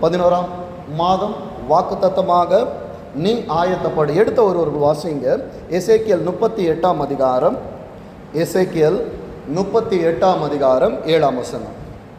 பதினோராம் மாதம் வாக்குத்தத்தமாக நீ ஆயத்தப்படு எடுத்த ஒருவர்கள் வாசிங்க எசேக்கியல் முப்பத்தி எட்டாம் அதிகாரம் எசேக்கியல் முப்பத்தி எட்டாம் அதிகாரம் ஏழாம் வசனம்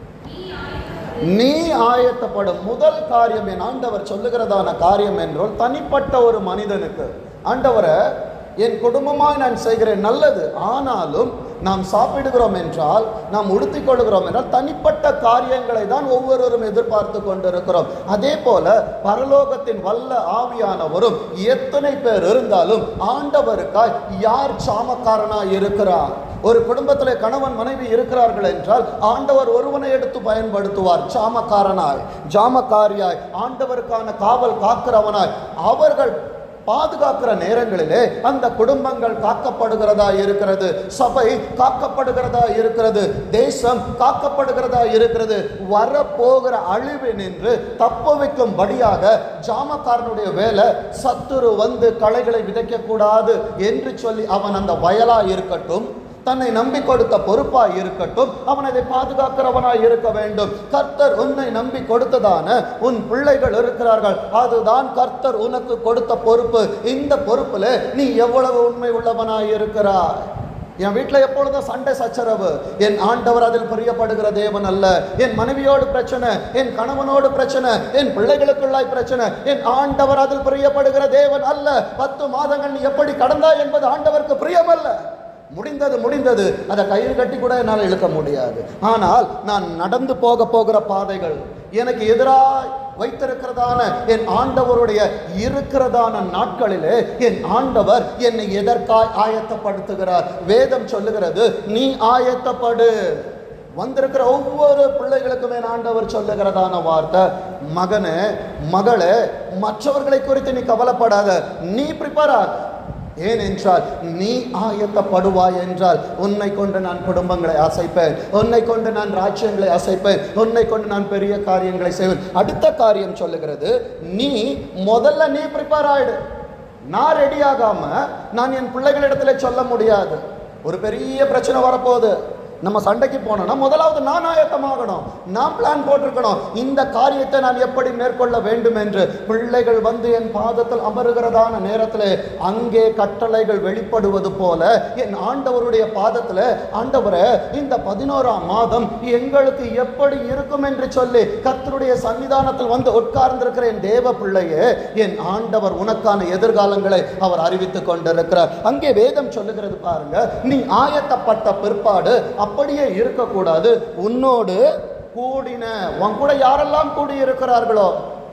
நீ ஆயத்தப்படும் முதல் காரியம் என் ஆண்டவர் சொல்லுகிறதான காரியம் என்றால் தனிப்பட்ட ஒரு மனிதனுக்கு ஆண்டவரை என் குடும்பமாய் நான் செய்கிறேன் நல்லது ஆனாலும் நாம் சாப்பிடுகிறோம் என்றால் நாம் உடுத்திக் கொள்கிறோம் என்றால் தனிப்பட்ட காரியங்களை தான் ஒவ்வொருவரும் எதிர்பார்த்து கொண்டிருக்கிறோம் அதே போல பரலோகத்தின் வல்ல ஆவியானவரும் எத்தனை பேர் இருந்தாலும் ஆண்டவருக்காய் யார் சாமக்காரனாய் இருக்கிறார் ஒரு குடும்பத்தில் கணவன் மனைவி இருக்கிறார்கள் என்றால் ஆண்டவர் ஒருவனை எடுத்து பயன்படுத்துவார் சாமக்காரனாய் ஜாமக்காரியாய் ஆண்டவருக்கான காவல் காக்கிறவனாய் அவர்கள் பாதுகாக்கிற நேரங்களிலே அந்த குடும்பங்கள் காக்கப்படுகிறதா இருக்கிறது சபை காக்கப்படுகிறதா இருக்கிறது தேசம் காக்கப்படுகிறதா இருக்கிறது வரப்போகிற அழிவு நின்று தப்பு வைக்கும்படியாக ஜாமக்காரனுடைய வேலை சத்துரு வந்து களைகளை விதைக்க கூடாது என்று சொல்லி அவன் அந்த வயலா இருக்கட்டும் தன்னை நம்பி கொடுத்த பொறுப்பாய் இருக்கட்டும் அவன் அதை பாதுகாக்கிறவனாய் இருக்க வேண்டும் கர்த்தர் உன்னை நம்பி கொடுத்ததான உன் பிள்ளைகள் இருக்கிறார்கள் அதுதான் கர்த்தர் உனக்கு கொடுத்த பொறுப்பு இந்த பொறுப்புல நீ எவ்வளவு உண்மை உள்ளவனாய் இருக்கிறாய் என் வீட்டில் எப்பொழுதும் சண்டை சச்சரவு என் ஆண்டவர் அதில் பிரியப்படுகிற தேவன் அல்ல என் மனைவியோடு பிரச்சனை என் கணவனோடு பிரச்சனை என் பிள்ளைகளுக்குள்ளாய் பிரச்சனை என் ஆண்டவர் அதில் பிரியப்படுகிற தேவன் அல்ல பத்து மாதங்கள் நீ எப்படி கடந்தாய் என்பது ஆண்டவருக்கு பிரியமல்ல முடிந்தது முடிந்தது அதை கயிறு கட்டி கூட என்னால் இழுக்க முடியாது ஆனால் நான் நடந்து போக போகிற பாதைகள் எனக்கு எதிராய் வைத்திருக்கிறதான என் ஆண்டவருடைய இருக்கிறதான நாட்களிலே என் ஆண்டவர் என்னை எதற்காய் ஆயத்தப்படுத்துகிறார் வேதம் சொல்லுகிறது நீ ஆயத்தப்படு வந்திருக்கிற ஒவ்வொரு பிள்ளைகளுக்குமே ஆண்டவர் சொல்லுகிறதான வார்த்தை மகனே மகளே மற்றவர்களை குறித்து நீ கவலைப்படாத நீ ப்ரிப்பேர் ஆக ஏனென்றால் நீ ஆயத்தப்படுவாய் என்றால் உன்னை கொண்டு நான் குடும்பங்களை அசைப்பேன் உன்னை கொண்டு நான் ராஜ்யங்களை அசைப்பேன் உன்னை கொண்டு நான் பெரிய காரியங்களை செய்வேன் அடுத்த காரியம் சொல்லுகிறது நீ முதல்ல நீ ப்ரிப்பேர் ஆயிடு நான் ரெடி ஆகாம நான் என் பிள்ளைகளிடத்துல சொல்ல முடியாது ஒரு பெரிய பிரச்சனை வரப்போகுது நம்ம சண்டைக்கு போனோம்னா முதலாவது நான் ஆயத்தமாகணும் நான் பிளான் போட்டிருக்கணும் இந்த காரியத்தை நான் எப்படி மேற்கொள்ள வேண்டும் என்று பிள்ளைகள் வந்து என் பாதத்தில் அமருகிறதான நேரத்தில் அங்கே கட்டளைகள் வெளிப்படுவது போல என் ஆண்டவருடைய பாதத்தில் ஆண்டவரை இந்த பதினோராம் மாதம் எங்களுக்கு எப்படி இருக்கும் என்று சொல்லி கர்த்தருடைய சன்னிதானத்தில் வந்து உட்கார்ந்திருக்கிற என் தேவ பிள்ளையே என் ஆண்டவர் உனக்கான எதிர்காலங்களை அவர் அறிவித்துக் கொண்டிருக்கிறார் அங்கே வேதம் சொல்லுகிறது பாருங்க நீ ஆயத்தப்பட்ட பிற்பாடு அப்படியே இருக்கக்கூடாது உன்னோடு கூடின உன் கூட யாரெல்லாம் கூடி இருக்கிறார்களோ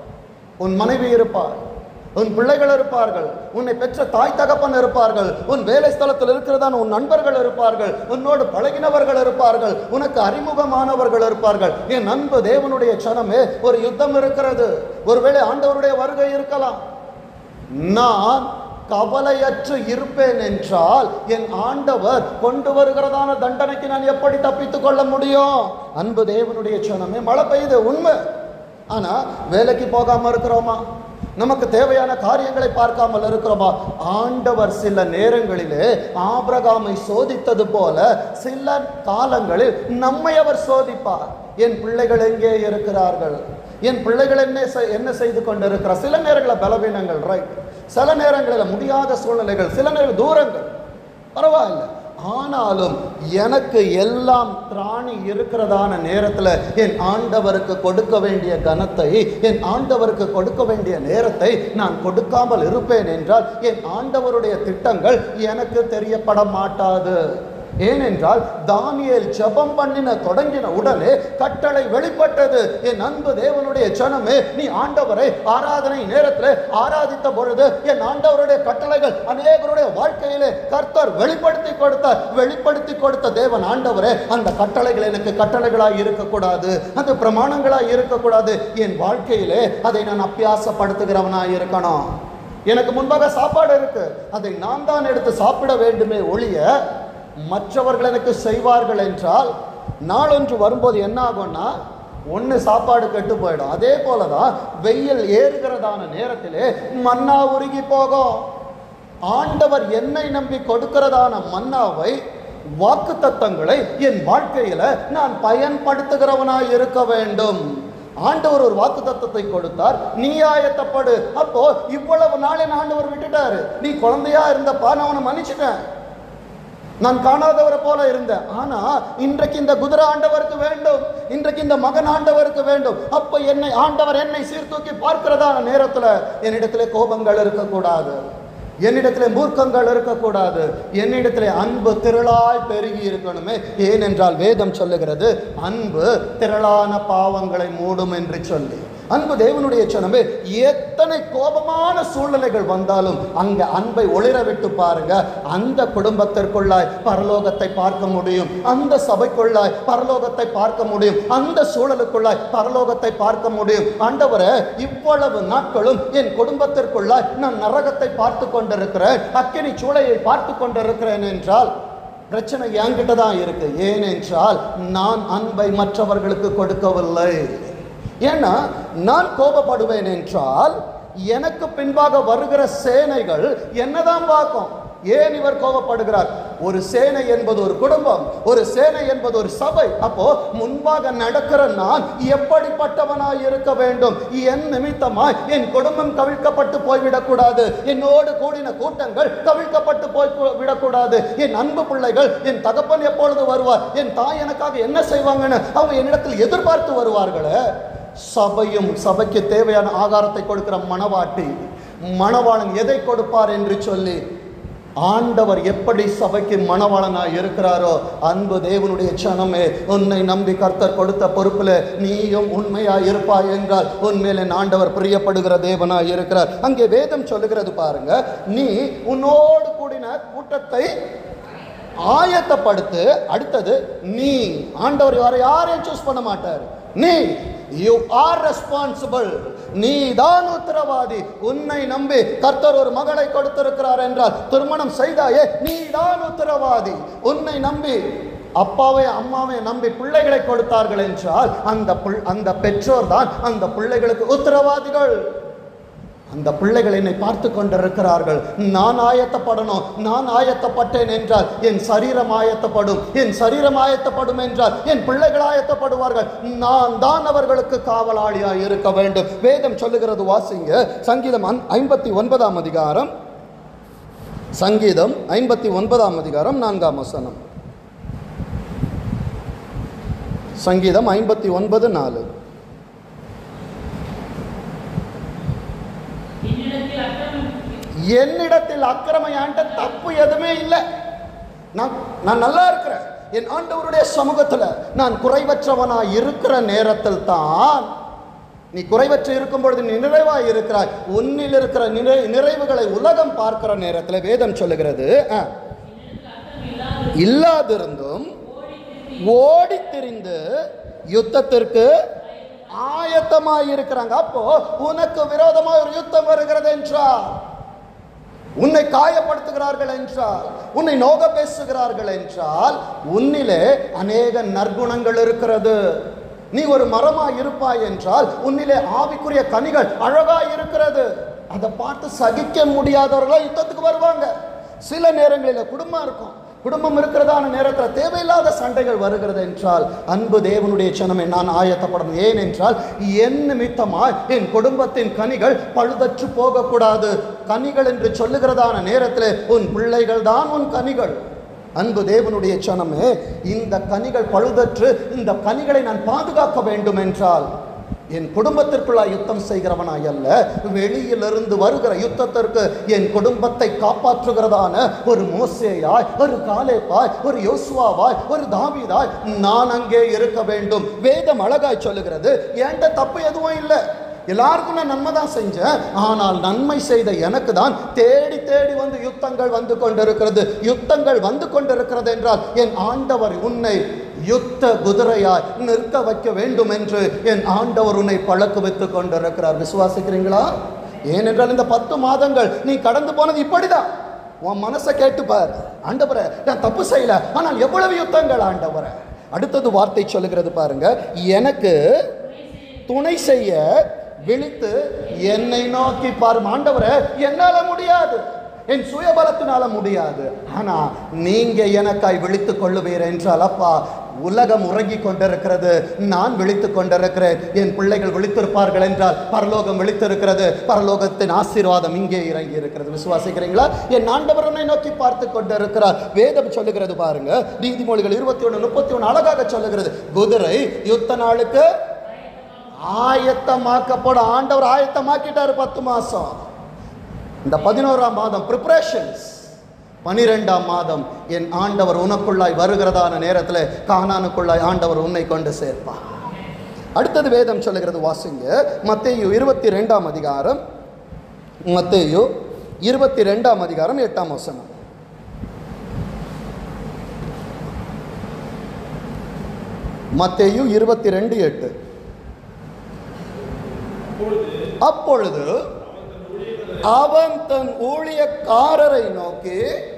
உன் மனைவி இருப்பார் உன் பிள்ளைகள் இருப்பார்கள் உன்னை பெற்ற தாய் தகப்பன் இருப்பார்கள் உன் வேலை ஸ்தலத்தில் இருக்கிறதான உன் நண்பர்கள் இருப்பார்கள் உன்னோடு பழகினவர்கள் இருப்பார்கள் உனக்கு அறிமுகமானவர்கள் இருப்பார்கள் என் அன்பு தேவனுடைய சனமே ஒரு யுத்தம் இருக்கிறது ஒருவேளை ஆண்டவருடைய வருகை இருக்கலாம் நான் கவலையற்று இருப்பேன் என்றால் என் ஆண்டவர் கொண்டு வருகிறதான தண்டனைக்கு நான் எப்படி தப்பித்துக் கொள்ள முடியும் அன்பு தேவனுடைய சனமே மழை பெய்யுது உண்மை ஆனா வேலைக்கு போகாம இருக்கிறோமா நமக்கு தேவையான காரியங்களை பார்க்காமல் இருக்கிறோமா ஆண்டவர் சில நேரங்களிலே ஆபிரகாமை சோதித்தது போல சில காலங்களில் நம்மை அவர் சோதிப்பார் என் பிள்ளைகள் எங்கே இருக்கிறார்கள் என் பிள்ளைகள் என்ன செய்- என்ன செய்து கொண்டிருக்கிறார் சில நேரங்களில் பலவீனங்கள் ரைட் சில நேரங்களில் முடியாத சூழ்நிலைகள் சில நேரம் தூரங்கள் பரவாயில்ல ஆனாலும் எனக்கு எல்லாம் திராணி இருக்கிறதான நேரத்தில் என் ஆண்டவருக்கு கொடுக்க வேண்டிய கனத்தை என் ஆண்டவருக்கு கொடுக்க வேண்டிய நேரத்தை நான் கொடுக்காமல் இருப்பேன் என்றால் என் ஆண்டவருடைய திட்டங்கள் எனக்கு தெரியப்பட மாட்டாது ஏனென்றால் தானியேல் ஜெபம் பண்ணின தொடங்கின உடனே கட்டளை வெளிப்பட்டது என் அன்பு தேவனுடைய ஜனமே நீ ஆண்டவரை ஆராதனை நேரத்தில் ஆராதித்த பொழுது என் ஆண்டவருடைய கட்டளைகள் அநேகருடைய வாழ்க்கையிலே கர்த்தர் வெளிப்படுத்தி கொடுத்தார் வெளிப்படுத்தி கொடுத்த தேவன் ஆண்டவரே அந்த கட்டளைகள் எனக்கு கட்டளைகளாய் இருக்கக்கூடாது அந்த பிரமாணங்களாய் இருக்கக்கூடாது என் வாழ்க்கையிலே அதை நான் அப்பியாசப்படுத்துகிறவனாய் இருக்கணும் எனக்கு முன்பாக சாப்பாடு இருக்கு அதை நான் தான் எடுத்து சாப்பிட வேண்டுமே ஒழிய மற்றவர்கள் எனக்கு செய்வார்கள் என்றால் நாளொன்று வரும்போது என்ன ஆகும்னா ஒன்று சாப்பாடு கெட்டு போயிடும் அதே போல தான் வெயில் ஏறுகிறதான நேரத்திலே மன்னா உருகி போகும் ஆண்டவர் என்னை நம்பி கொடுக்கிறதான மன்னாவை வாக்கு தத்தங்களை என் வாழ்க்கையில நான் பயன்படுத்துகிறவனாய் இருக்க வேண்டும் ஆண்டவர் ஒரு வாக்கு தத்தத்தை கொடுத்தார் நீ ஆயத்தப்படு அப்போ இவ்வளவு நாள் என் ஆண்டவர் விட்டுட்டாரு நீ குழந்தையா இருந்தப்பா நான் உன்னை மன்னிச்சிட்டேன் நான் காணாதவரை போல இருந்தேன் ஆனா இன்றைக்கு இந்த குதிரை ஆண்டவருக்கு வேண்டும் இன்றைக்கு இந்த மகன் ஆண்டவருக்கு வேண்டும் அப்ப என்னை ஆண்டவர் என்னை சீர்தூக்கி பார்க்கிறதான நேரத்துல என்னிடத்துல கோபங்கள் இருக்கக்கூடாது என்னிடத்துல மூர்க்கங்கள் இருக்கக்கூடாது என்னிடத்துல அன்பு திரளாய் பெருகி இருக்கணுமே ஏனென்றால் வேதம் சொல்லுகிறது அன்பு திரளான பாவங்களை மூடும் என்று சொல்லி அன்பு தேவனுடைய சொன்னமே எத்தனை கோபமான சூழ்நிலைகள் வந்தாலும் அங்க அன்பை ஒளிர விட்டு பாருங்க அந்த குடும்பத்திற்குள்ளாய் பரலோகத்தை பார்க்க முடியும் அந்த சபைக்குள்ளாய் பரலோகத்தை பார்க்க முடியும் அந்த சூழலுக்குள்ளாய் பரலோகத்தை பார்க்க முடியும் ஆண்டவரே இவ்வளவு நாட்களும் என் குடும்பத்திற்குள்ளாய் நான் நரகத்தை பார்த்து கொண்டிருக்கிறேன் அக்கினி சூளையை பார்த்து கொண்டிருக்கிறேன் என்றால் பிரச்சனை என்கிட்ட தான் இருக்கு ஏனென்றால் நான் அன்பை மற்றவர்களுக்கு கொடுக்கவில்லை ஏன்னா நான் கோபப்படுவேன் என்றால் எனக்கு பின்பாக வருகிற சேனைகள் என்னதான் பார்க்கும் ஏன் இவர் கோபப்படுகிறார் ஒரு சேனை என்பது ஒரு குடும்பம் ஒரு சேனை என்பது ஒரு சபை அப்போ முன்பாக நடக்கிற நான் எப்படிப்பட்டவனாய் இருக்க வேண்டும் என் நிமித்தமாய் என் குடும்பம் கவிழ்க்கப்பட்டு போய்விடக்கூடாது என்னோடு கூடின கூட்டங்கள் கவிழ்க்கப்பட்டு போய் கு- விடக்கூடாது என் அன்பு பிள்ளைகள் என் தகப்பன் எப்பொழுது வருவார் என் தாய் எனக்காக என்ன செய்வாங்கன்னு அவங்க என்னிடத்தில் எதிர்பார்த்து வருவார்களே சபையும் சபைக்கு தேவையான ஆகாரத்தை கொடுக்கிற மணவாட்டி மணவாளன் எதை கொடுப்பார் என்று சொல்லி ஆண்டவர் எப்படி சபைக்கு மணவாளனாய் இருக்கிறாரோ அன்பு தேவனுடைய சனமே உன்னை நம்பி கர்த்தர் கொடுத்த பொறுப்பில் நீயும் உண்மையாய் இருப்பாய் என்றால் உன்மேல் என் ஆண்டவர் பிரியப்படுகிற தேவனாய் இருக்கிறார் அங்கே வேதம் சொல்லுகிறது பாருங்க நீ உன்னோடு கூடின கூட்டத்தை ஆயத்தப்படுத்து அடுத்தது நீ ஆண்டவர் யாரை யாரையும் சூஸ் பண்ண மாட்டார் நீ யூ ஆர் ரெஸ்பான்சிபிள் நீ தான் உத்தரவாதி உன்னை நம்பி கர்த்தர் ஒரு மகளை கொடுத்திருக்கிறார் என்றால் திருமணம் செய்தாயே நீ தான் உத்தரவாதி உன்னை நம்பி அப்பாவை அம்மாவை நம்பி பிள்ளைகளை கொடுத்தார்கள் என்றால் அந்த பிள்- அந்த பெற்றோர் தான் அந்த பிள்ளைகளுக்கு உத்தரவாதிகள் அந்த பிள்ளைகள் என்னை பார்த்து கொண்டிருக்கிறார்கள் நான் ஆயத்தப்படணும் நான் ஆயத்தப்பட்டேன் என்றால் என் சரீரம் ஆயத்தப்படும் என் சரீரம் ஆயத்தப்படும் என்றால் என் பிள்ளைகள் ஆயத்தப்படுவார்கள் நான் தான் அவர்களுக்கு காவலாளியாய் இருக்க வேண்டும் வேதம் சொல்லுகிறது வாசிங்க சங்கீதம் ஐ- ஐம்பத்தி ஒன்பதாம் அதிகாரம் சங்கீதம் ஐம்பத்தி ஒன்பதாம் அதிகாரம் நான்காம் வசனம் சங்கீதம் ஐம்பத்தி ஒன்பது நாலு என்னிடத்தில் அக்கிரமையாண்ட தப்பு எதுவுமே இல்லை நான் நான் நல்லா இருக்கிறேன் என் ஆண்டவருடைய சமூகத்தில் நான் குறைவற்றவனாய் இருக்கிற நேரத்தில் தான் நீ குறைவற்று இருக்கும் பொழுது நீ நிறைவாய் இருக்கிறாய் உன்னில் இருக்கிற நிறை நிறைவுகளை உலகம் பார்க்கிற நேரத்தில் வேதம் சொல்லுகிறது ஆ, இல்லாதிருந்தும் ஓடி திரிந்து யுத்தத்திற்கு ஆயத்தமாய் இருக்கிறாங்க அப்போ உனக்கு விரோதமாக ஒரு யுத்தம் வருகிறது என்றால் உன்னை காயப்படுத்துகிறார்கள் என்றால் உன்னை நோக பேசுகிறார்கள் என்றால் உன்னிலே அநேக நற்குணங்கள் இருக்கிறது நீ ஒரு மரமா இருப்பாய் என்றால் உன்னிலே ஆவிக்குரிய கனிகள் அழகா இருக்கிறது அதை பார்த்து சகிக்க முடியாதவர்களா யுத்தத்துக்கு வருவாங்க சில நேரங்களில் குடும்பம் இருக்கும் குடும்பம் இருக்கிறதான நேரத்தில் தேவையில்லாத சண்டைகள் வருகிறது என்றால் அன்பு தேவனுடைய சனமே நான் ஆயத்தப்படணும் ஏன் என்றால் என் நிமித்தமாய் என் குடும்பத்தின் கனிகள் பழுதற்று போகக்கூடாது கனிகள் என்று சொல்லுகிறதான நேரத்தில் உன் பிள்ளைகள் தான் உன் கனிகள் அன்பு தேவனுடைய சனமே இந்த கனிகள் பழுதற்று இந்த கனிகளை நான் பாதுகாக்க வேண்டும் என்றால் என் குடும்பத்திற்குள்ளா யுத்தம் செய்கிறவனாய் அல்ல வெளியிலிருந்து வருகிற யுத்தத்திற்கு என் குடும்பத்தை காப்பாற்றுகிறதான ஒரு மோசேயாய் ஒரு காலேப்பாய் ஒரு யோசுவாவாய் ஒரு தாவீதாய் நான் அங்கே இருக்க வேண்டும் வேதம் அழகாய் சொல்லுகிறது என்கிட்ட தப்பு எதுவும் இல்லை எல்லாருக்கும் நான் நன்மை தான் செஞ்சேன் ஆனால் நன்மை செய்த எனக்கு தான் தேடி தேடி வந்து யுத்தங்கள் வந்து கொண்டிருக்கிறது யுத்தங்கள் வந்து கொண்டிருக்கிறது என்றால் என் ஆண்டவர் உன்னை யுத்த குதிரையாய் நிற்க வைக்க வேண்டும் என்று என் ஆண்டவர் உன்னை பழக்க வைத்துக் கொண்டிருக்கிறார் விசுவாசிக்கிறீங்களா ஏனென்றால் இந்த பத்து மாதங்கள் நீ கடந்து போனது இப்படிதான் உன் மனசை கேட்டுப்பார் ஆண்டவரை நான் தப்பு செய்யல ஆனால் எவ்வளவு யுத்தங்கள் ஆண்டவரை அடுத்தது வார்த்தை சொல்லுகிறது பாருங்க எனக்கு துணை செய்ய விழித்து என்னை நோக்கி பாரும் ஆண்டவரே என்னால முடியாது என் சுயபலத்தினால முடியாது ஆனா நீங்க எனக்காய் விழித்துக் கொள்ளுவீர் என்றால் அப்பா உலகம் உறங்கிக் கொண்டிருக்கிறது நான் விழித்துக் கொண்டிருக்கிறேன் என் பிள்ளைகள் விழித்திருப்பார்கள் என்றால் பரலோகம் விழித்திருக்கிறது பரலோகத்தின் ஆசீர்வாதம் இங்கே இறங்கி இருக்கிறது விசுவாசிக்கிறீங்களா என் ஆண்டவர் உன்னை நோக்கி பார்த்து கொண்டிருக்கிறார் வேதம் சொல்லுகிறது பாருங்க நீதிமொழிகள் இருபத்தி ஒன்று முப்பத்தி ஒன்று அழகாக சொல்லுகிறது குதிரை யுத்த நாளுக்கு ஆயத்தமாக்கப்பட ஆண்டவர் ஆயத்தமாக்கிட்டாரு பத்து மாசம் இந்த பதினோராம் மாதம் ப்ரிப்பரேஷன்ஸ் பனிரெண்டாம் மாதம் என் ஆண்டவர் உனக்குள்ளாய் வருகிறதான நேரத்தில் கானானுக்குள்ளாய் ஆண்டவர் உன்னை கொண்டு சேர்ப்பார் அடுத்தது வேதம் சொல்லுகிறது வாசிங்க மத்தேயு இருபத்தி ரெண்டாம் அதிகாரம் மத்தேயு இருபத்தி ரெண்டாம் அதிகாரம் எட்டாம் வசனம் மத்தேயு இருபத்தி ரெண்டு எட்டு அப்பொழுது அவன் தன் ஊழியக்காரரை நோக்கி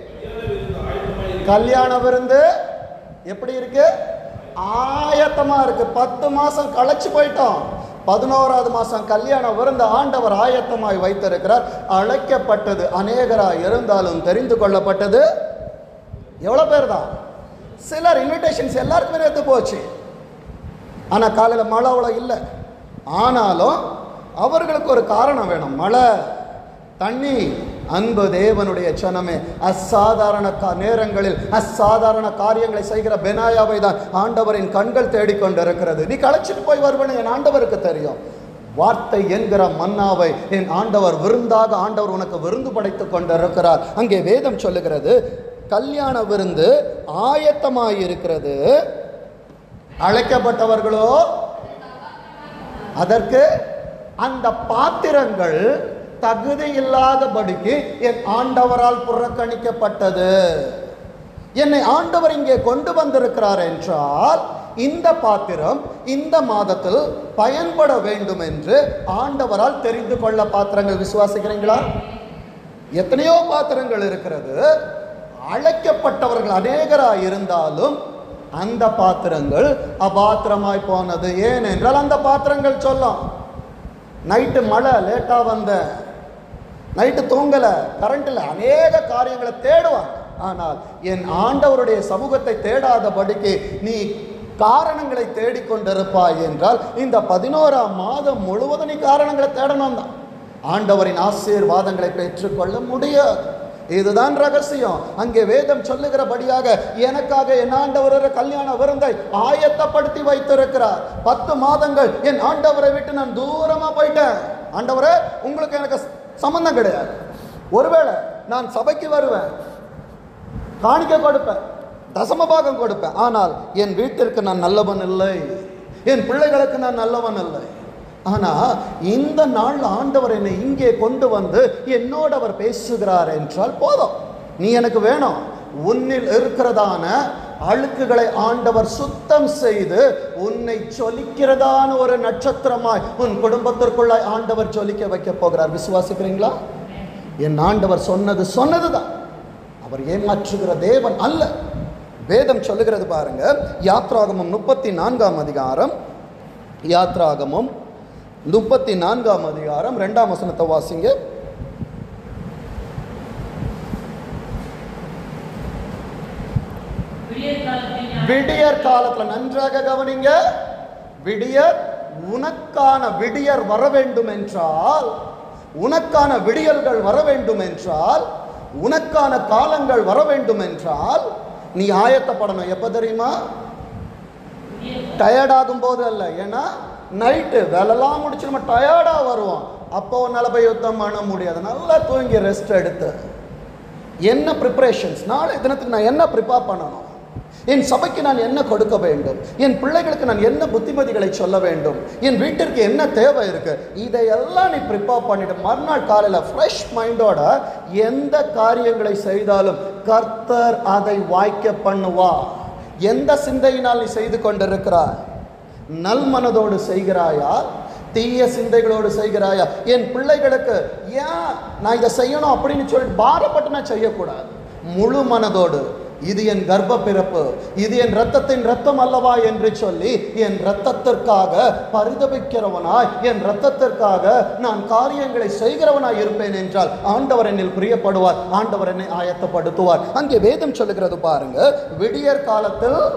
கல்யாண விருந்து எப்படி இருக்கு ஆயத்தமா இருக்கு பத்து மாசம் களைச்சு போயிட்டோம் பதினோராவது மாசம் கல்யாண விருந்து ஆண்டவர் ஆயத்தமாய் வைத்திருக்கிறார் அழைக்கப்பட்டது அநேகராய் இருந்தாலும் தெரிந்து கொள்ளப்பட்டது எவ்வளோ பேர் தான் சிலர் இன்விடேஷன்ஸ் எல்லாருக்குமே நேற்று போச்சு ஆனால் காலையில் மழை அவ்வளோ இல்லை ஆனாலும் அவர்களுக்கு ஒரு காரணம் வேணும் மழை தண்ணி அன்பு தேவனுடைய சனமே அசாதாரண கா நேரங்களில் அசாதாரண காரியங்களை செய்கிற பெனாயாவை தான் ஆண்டவரின் கண்கள் தேடிக்கொண்டிருக்கிறது நீ களைச்சிட்டு போய் வருவனு என் ஆண்டவருக்கு தெரியும் வார்த்தை என்கிற மன்னாவை என் ஆண்டவர் விருந்தாக ஆண்டவர் உனக்கு விருந்து படைத்து கொண்டிருக்கிறார் அங்கே வேதம் சொல்லுகிறது கல்யாண விருந்து ஆயத்தமாயிருக்கிறது அழைக்கப்பட்டவர்களோ அதற்கு அந்த பாத்திரங்கள் தகுதி இல்லாதபடிக்கு என் ஆண்டவரால் புறக்கணிக்கப்பட்டது என்னை ஆண்டவர் இங்கே கொண்டு வந்திருக்கிறார் என்றால் இந்த பாத்திரம் இந்த மாதத்தில் பயன்பட வேண்டும் என்று ஆண்டவரால் தெரிந்து கொள்ள பாத்திரங்கள் விசுவாசிக்கிறீங்களா எத்தனையோ பாத்திரங்கள் இருக்கிறது அழைக்கப்பட்டவர்கள் அநேகராய் இருந்தாலும் அந்த பாத்திரங்கள் அபாத்திரமாய் போனது ஏனென்றால் அந்த பாத்திரங்கள் சொல்லும் நைட்டு மழை லேட்டாக வந்தேன் நைட்டு தூங்கலை கரண்ட்டில் அநேக காரியங்களை தேடுவாங்க ஆனால் என் ஆண்டவருடைய சமூகத்தை தேடாதபடிக்கு நீ காரணங்களை தேடிக்கொண்டிருப்பாய் என்றால் இந்த பதினோராம் மாதம் முழுவதும் நீ காரணங்களை தேடணும் தான் ஆண்டவரின் ஆசீர்வாதங்களை பெற்றுக்கொள்ள முடியாது இதுதான் ரகசியம் அங்கே வேதம் சொல்லுகிறபடியாக எனக்காக என் ஆண்டவர் ஒரு கல்யாண விருந்தை ஆயத்தப்படுத்தி வைத்திருக்கிறார் பத்து மாதங்கள் என் ஆண்டவரை விட்டு நான் தூரமா போயிட்டேன் ஆண்டவரே உங்களுக்கு எனக்கு சம்பந்தம் கிடையாது ஒருவேளை நான் சபைக்கு வருவேன் காணிக்க கொடுப்பேன் தசமபாகம் கொடுப்பேன் ஆனால் என் வீட்டிற்கு நான் நல்லவன் இல்லை என் பிள்ளைகளுக்கு நான் நல்லவன் இல்லை ஆனால் இந்த நாள் ஆண்டவர் என்னை இங்கே கொண்டு வந்து என்னோடு அவர் பேசுகிறார் என்றால் போதும் நீ எனக்கு வேணும் உன்னில் இருக்கிறதான அழுக்குகளை ஆண்டவர் சுத்தம் செய்து உன்னை ஜொலிக்கிறதான ஒரு நட்சத்திரமாய் உன் குடும்பத்திற்குள்ளாய் ஆண்டவர் ஜொலிக்க வைக்க போகிறார் விசுவாசிக்கிறீங்களா என் ஆண்டவர் சொன்னது சொன்னதுதான் அவர் ஏமாற்றுகிற தேவன் அல்ல வேதம் சொல்லுகிறது பாருங்க யாத்ராகமம் முப்பத்தி நான்காம் அதிகாரம் யாத்ராகமம் முப்பத்தி நான்காம் அதிகாரம் ரெண்டாம் வசனத்தை வாசிங்க விடியற் காலத்துல நன்றாக கவனிங்க விடியர் உனக்கான விடியர் வர வேண்டும் என்றால் உனக்கான விடியல்கள் வர வேண்டும் என்றால் உனக்கான காலங்கள் வர வேண்டும் என்றால் நீ ஆயத்தப்படணும் எப்ப தெரியுமா டயர்டாகும் போது அல்ல ஏன்னா நைட்டு வேலைலாம் முடிச்சு நம்ம டயர்டாக வருவோம் அப்போ உன்னால் போய் யுத்தம் பண்ண முடியாது நல்லா தூங்கி ரெஸ்ட் எடுத்து என்ன ப்ரிப்பரேஷன்ஸ் நாளை தினத்துக்கு நான் என்ன ப்ரிப்பேர் பண்ணணும் என் சபைக்கு நான் என்ன கொடுக்க வேண்டும் என் பிள்ளைகளுக்கு நான் என்ன புத்திமதிகளை சொல்ல வேண்டும் என் வீட்டிற்கு என்ன தேவை இருக்கு இதையெல்லாம் நீ ப்ரிப்பேர் பண்ணிட்டு மறுநாள் காலையில் ஃப்ரெஷ் மைண்டோட எந்த காரியங்களை செய்தாலும் கர்த்தர் அதை வாய்க்க பண்ணுவா எந்த சிந்தையினால் நீ செய்து கொண்டிருக்கிறாய் நல் மனதோடு செய்கிறாயா தீய சிந்தைகளோடு செய்கிறாயா என் பிள்ளைகளுக்கு ஏன் நான் இதை செய்யணும் அப்படின்னு சொல்லிட்டு பாரப்பட்டு நான் செய்யக்கூடாது முழு மனதோடு இது என் கர்ப்ப பிறப்பு இது என் ரத்தத்தின் ரத்தம் அல்லவா என்று சொல்லி என் ரத்தத்திற்காக பரிதபிக்கிறவனாய் என் ரத்தத்திற்காக நான் காரியங்களை செய்கிறவனாய் இருப்பேன் என்றால் ஆண்டவர் என்னில் பிரியப்படுவார் ஆண்டவர் என்னை ஆயத்தப்படுத்துவார் அங்கே வேதம் சொல்லுகிறது பாருங்க விடியற் காலத்தில்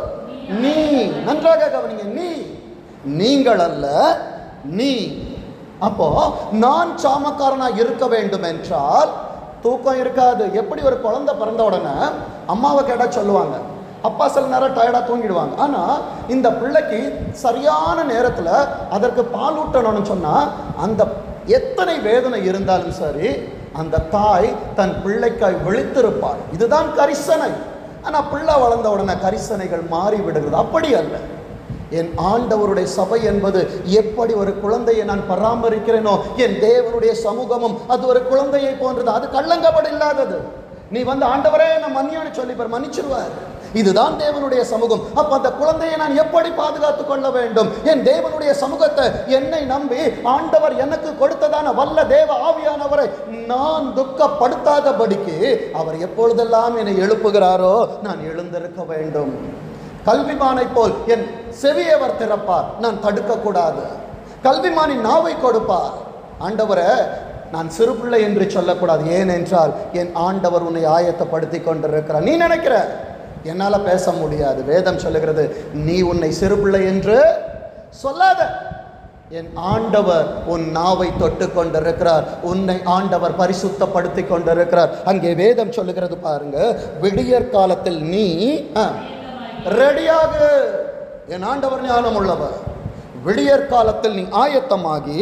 நீ நன்றாக கவனிங்க நீ நீங்கள் அல்ல நீ அப்போ நான் சாமக்காரனா இருக்க வேண்டும் என்றால் தூக்கம் இருக்காது எப்படி ஒரு குழந்தை பிறந்த உடனே அம்மாவை கேட்டா சொல்லுவாங்க அப்பா சில நேரம் டயர்டாக தூங்கிடுவாங்க ஆனால் இந்த பிள்ளைக்கு சரியான நேரத்தில் அதற்கு பால் ஊட்டணும்னு சொன்னால் அந்த எத்தனை வேதனை இருந்தாலும் சரி அந்த தாய் தன் பிள்ளைக்காய் விழித்திருப்பாள் இதுதான் கரிசனை ஆனால் பிள்ளை வளர்ந்த உடனே கரிசனைகள் மாறி விடுகிறது அப்படி அல்ல என் ஆண்டவருடைய சபை என்பது எப்படி ஒரு குழந்தையை நான் பராமரிக்கிறேனோ என் தேவனுடைய சமூகமும் அது ஒரு குழந்தையை போன்றது அது கள்ளங்கப்பட இல்லாதது நீ வந்து ஆண்டவரே நான் மன்னியோன்னு சொல்லி பார் மன்னிச்சிருவார் இதுதான் தேவனுடைய சமூகம் அப்ப அந்த குழந்தையை நான் எப்படி பாதுகாத்துக் கொள்ள வேண்டும் என் தேவனுடைய சமூகத்தை என்னை நம்பி ஆண்டவர் எனக்கு கொடுத்ததான வல்ல தேவ ஆவியானவரை நான் துக்கப்படுத்தாதபடிக்கு அவர் எப்பொழுதெல்லாம் என்னை எழுப்புகிறாரோ நான் எழுந்திருக்க வேண்டும் கல்விமானை போல் என் செவியவர் திறப்பார் நான் தடுக்கக்கூடாது கல்விமானின் நாவை கொடுப்பார் ஆண்டவரை நான் சிறு பிள்ளை என்று சொல்லக்கூடாது ஏனென்றால் என் ஆண்டவர் உன்னை ஆயத்தப்படுத்தி கொண்டிருக்கிறார் நீ நினைக்கிற என்னால் பேச முடியாது வேதம் சொல்லுகிறது நீ உன்னை சிறு பிள்ளை என்று சொல்லாத என் ஆண்டவர் உன் நாவை தொட்டு கொண்டிருக்கிறார் உன்னை ஆண்டவர் பரிசுத்தப்படுத்தி கொண்டிருக்கிறார் அங்கே வேதம் சொல்லுகிறது பாருங்க விடியற் காலத்தில் நீ ஆ, ரெடியாக என் ஆண்டவர் ஞானம் உள்ளவர் விடியற் காலத்தில் நீ ஆயத்தமாகி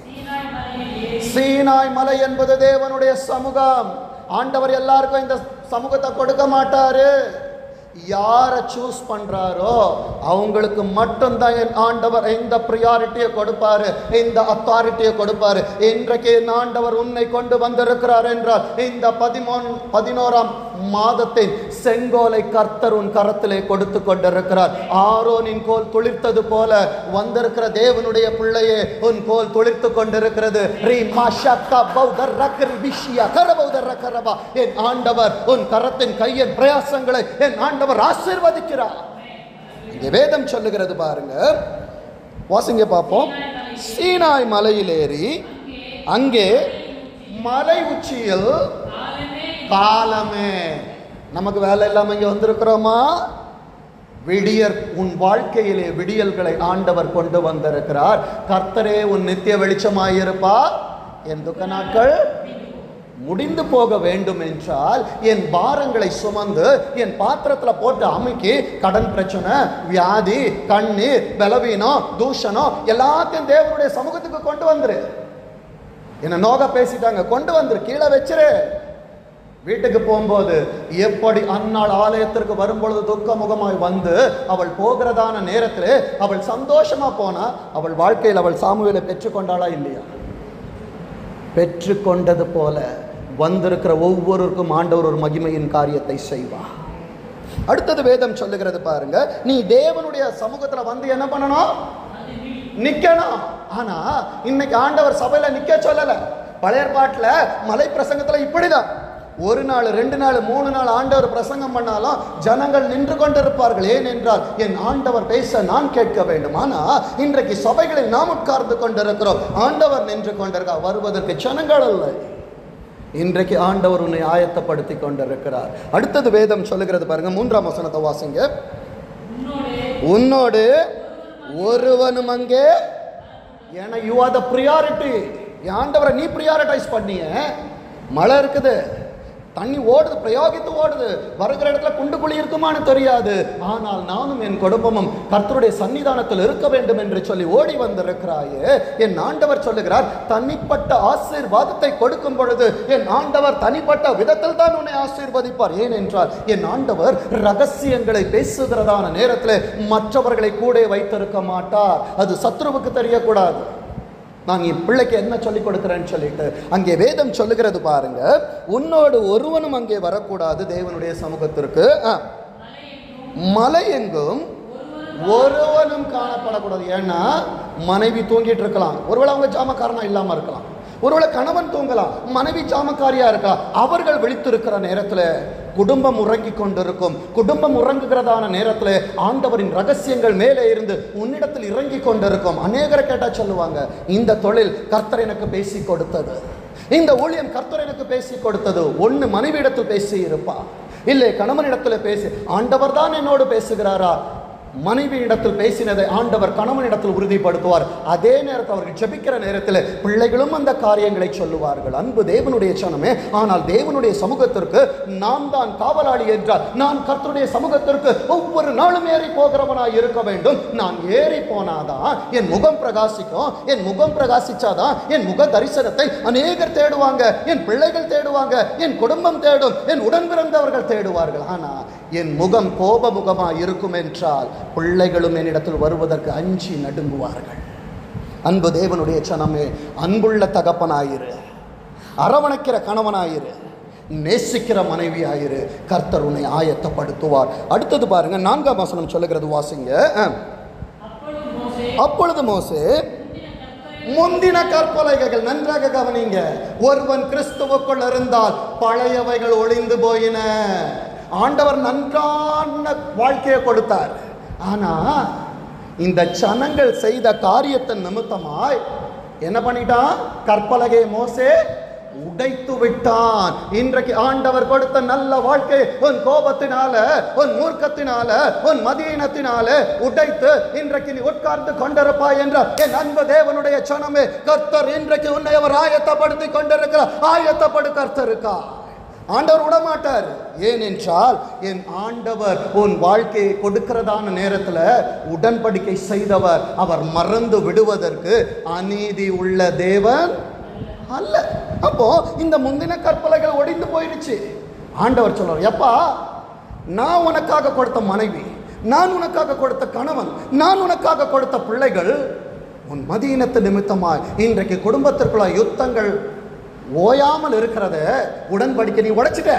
சீனாய் மலை என்பது தேவனுடைய சமூகம் ஆண்டவர் எல்லாருக்கும் இந்த சமூகத்தை கொடுக்க மாட்டாரு யாரை சூஸ் பண்றாரோ அவங்களுக்கு மட்டும்தான் என் ஆண்டவர் இந்த ப்ரியாரிட்டியை கொடுப்பாரு இந்த அத்தாரிட்டியை கொடுப்பாரு இன்றைக்கு என் ஆண்டவர் உன்னை கொண்டு வந்திருக்கிறார் என்றால் இந்த பதிமூன் பதினோராம் மாதத்தின் செங்கோலை கர்த்தர் உன் கரத்திலே கொடுத்து கொண்டிருக்கிறார் ஆரோனின் கோல் துளிர்த்தது போல வந்திருக்கிற தேவனுடைய பிள்ளையே உன் கோல் துளிர்த்து கொண்டிருக்கிறது ரீ மாஷக்கா பௌதர் ரக்கரி விஷியா கரபௌதர் ரக்கரபா என் ஆண்டவர் உன் கரத்தின் கையின் பிரயாசங்களை என் ஆண்டவர் ஆசீர்வதிக்கிறார் இங்கே வேதம் சொல்லுகிறது பாருங்க வாசிங்க பார்ப்போம் சீனாய் மலையில் ஏறி அங்கே மலை உச்சியில் காலமே நமக்கு வேலை இல்லாம இங்க வந்திருக்கிறோமா விடியற் உன் வாழ்க்கையிலே விடியல்களை ஆண்டவர் கொண்டு வந்திருக்கிறார் கர்த்தரே உன் நித்திய வெளிச்சமாயிருப்பார் என் துக்க நாட்கள் முடிந்து போக வேண்டும் என்றால் என் பாரங்களை சுமந்து என் பாத்திரத்துல போட்டு அமுக்கி கடன் பிரச்சனை வியாதி கண்ணீர் பலவீனம் தூஷணம் எல்லாத்தையும் தேவனுடைய சமூகத்துக்கு கொண்டு வந்துரு என்ன நோக பேசிட்டாங்க கொண்டு வந்துரு கீழே வச்சிரு வீட்டுக்கு போகும்போது எப்படி அன்னாள் ஆலயத்திற்கு வரும்பொழுது துக்க முகமாய் வந்து அவள் போகிறதான நேரத்தில் அவள் சந்தோஷமா போனா அவள் வாழ்க்கையில் அவள் சாமுவேலை பெற்றுக்கொண்டாளா இல்லையா பெற்றுக்கொண்டது போல வந்திருக்கிற ஒவ்வொருவருக்கும் ஆண்டவர் ஒரு மகிமையின் காரியத்தை செய்வார் அடுத்தது வேதம் சொல்லுகிறது பாருங்க நீ தேவனுடைய சமூகத்துல வந்து என்ன பண்ணணும் நிக்கணும் ஆனா இன்னைக்கு ஆண்டவர் சபையில நிக்க சொல்லல பழைய பாட்டுல மலை பிரசங்கத்துல இப்படிதான் ஒரு நாள் ரெண்டு நாள் மூணு நாள் ஆண்டவர் பிரசங்கம் பண்ணாலும் ஜனங்கள் நின்று கொண்டிருப்பார்கள் ஏனென்றால் என் ஆண்டவர் பேச நான் கேட்க வேண்டும் ஆனா இன்றைக்கு சபைகளில் நாம் உட்கார்ந்து கொண்டிருக்கிறோம் ஆண்டவர் நின்று கொண்டிருக்கார் வருவதற்கு ஜனங்கள் இல்லை இன்றைக்கு ஆண்டவர் உன்னை ஆயத்தப்படுத்தி கொண்டிருக்கிறார் அடுத்தது வேதம் சொல்லுகிறது பாருங்க மூன்றாம் வசனத்தை வாசிங்க உன்னோடு ஒருவனும் அங்கே ஏன்னா யூ ஆர் த ப்ரியாரிட்டி ஆண்டவரை நீ ப்ரியாரிட்டைஸ் பண்ணிய மழை இருக்குது தண்ணி ஓடுது பிரயோகித்து ஓடுது வருகிற இடத்துல குண்டு குழி இருக்குமான்னு தெரியாது ஆனால் நானும் என் குடும்பமும் கர்த்தருடைய சன்னிதானத்தில் இருக்க வேண்டும் என்று சொல்லி ஓடி வந்திருக்கிறாயே என் ஆண்டவர் சொல்லுகிறார் தனிப்பட்ட ஆசீர்வாதத்தை கொடுக்கும் பொழுது என் ஆண்டவர் தனிப்பட்ட விதத்தில் தான் உன்னை ஆசீர்வதிப்பார் ஏனென்றால் என் ஆண்டவர் ரகசியங்களை பேசுகிறதான நேரத்தில் மற்றவர்களை கூட வைத்திருக்க மாட்டார் அது சத்ருவுக்கு தெரியக்கூடாது நான் என் பிள்ளைக்கு என்ன சொல்லிக் கொடுக்குறேன்னு சொல்லிட்டு அங்கே வேதம் சொல்லுகிறது பாருங்க உன்னோடு ஒருவனும் அங்கே வரக்கூடாது தேவனுடைய சமூகத்திற்கு ஆ. மலை எங்கும் ஒருவனும் காணப்படக்கூடாது ஏன்னா மனைவி தூங்கிட்டு இருக்கலாம் ஒருவேளை அவங்க ஜாமக்காரனா இல்லாம இருக்கலாம் ஒருவேளை கணவன் தூங்கலாம் மனைவி ஜாமக்காரியா இருக்கலாம் அவர்கள் விழித்திருக்கிற நேரத்துல குடும்பம் உறங்கி கொண்டிருக்கும் குடும்பம் உறங்குகிறதான நேரத்துல ஆண்டவரின் ரகசியங்கள் மேலே இருந்து உன்னிடத்தில் இறங்கி கொண்டிருக்கும் அநேகரை கேட்டா சொல்லுவாங்க இந்த தொழில் கர்த்தர் எனக்கு பேசி கொடுத்தது இந்த ஊழியம் கர்த்தர் எனக்கு பேசி கொடுத்தது ஒன்று மனைவியிடத்தில் பேசி இருப்பா இல்லை கணவனிடத்தில் பேசி ஆண்டவர் தான் என்னோடு பேசுகிறாரா மனைவி இடத்தில் பேசினதை ஆண்டவர் கணவனிடத்தில் உறுதிப்படுத்துவார் அதே நேரத்தில் அவர்கள் ஜெபிக்கிற நேரத்தில் பிள்ளைகளும் அந்த காரியங்களை சொல்லுவார்கள் அன்பு தேவனுடைய சனமே ஆனால் தேவனுடைய சமூகத்திற்கு நான் தான் காவலாளி என்றால் நான் கர்த்தருடைய சமூகத்திற்கு ஒவ்வொரு நாளும் ஏறி போகிறவனாய் இருக்க வேண்டும் நான் ஏறி போனாதான் என் முகம் பிரகாசிக்கும் என் முகம் பிரகாசிச்சாதான் என் முக தரிசனத்தை அநேகர் தேடுவாங்க என் பிள்ளைகள் தேடுவாங்க என் குடும்பம் தேடும் என் உடன் பிறந்தவர்கள் தேடுவார்கள் ஆனா என் முகம் கோப முகமாக இருக்கும் என்றால் பிள்ளைகளும் என்னிடத்தில் வருவதற்கு அஞ்சி நடுங்குவார்கள் அன்பு தேவனுடைய சனமே அன்புள்ள தகப்பனாயிரு அரவணைக்கிற கணவனாயிரு நேசிக்கிற மனைவியாயிரு கர்த்தர் உன்னை ஆயத்தப்படுத்துவார் அடுத்தது பாருங்க நான்காம் வசனம் சொல்லுகிறது வாசிங்க அஹ். அப்பொழுது மோசே அப்பொழுது மோசே முந்தின முந்தின கற்பனைகள் கற்பலகைகள் நன்றாக கவனிங்க ஒருவன் கிறிஸ்துவுக்குள் இருந்தால் பழையவைகள் ஒளிந்து போயின ஆண்டவர் நன்றான வாழ்க்கையை கொடுத்தார் ஆனா இந்த ஜனங்கள் செய்த காரியத்தின் நிமித்தமாய் என்ன பண்ணிட்டான் கற்பலகை மோசே உடைத்து விட்டான் இன்றைக்கு ஆண்டவர் கொடுத்த நல்ல வாழ்க்கை உன் கோபத்தினால உன் மூர்க்கத்தினால உன் மதியினத்தினால உடைத்து இன்றைக்கு நீ உட்கார்ந்து கொண்டிருப்பாய் என்ற என் அன்பு தேவனுடைய சனமே கர்த்தர் இன்றைக்கு உன்னை அவர் ஆயத்தப்படுத்தி கொண்டிருக்கிறார் ஆயத்தப்படு கர்த்தருக்கா ஆண்டவர் விடமாட்டார் ஏனென்றால் என் ஆண்டவர் உன் வாழ்க்கையை கொடுக்கிறதான நேரத்தில் உடன்படிக்கை செய்தவர் அவர் மறந்து விடுவதற்கு அநீதி உள்ள தேவன் அல்ல அப்போ இந்த முந்தின கற்பலைகள் ஒடிந்து போயிடுச்சு ஆண்டவர் சொல்றார் எப்பா நான் உனக்காக கொடுத்த மனைவி நான் உனக்காக கொடுத்த கணவன் நான் உனக்காக கொடுத்த பிள்ளைகள் உன் மதியினத்து நிமித்தமாய் இன்றைக்கு குடும்பத்திற்குள்ள யுத்தங்கள் ஓயாமல் இருக்கிறத உடன்படிக்கை நீ உடைச்சிட்ட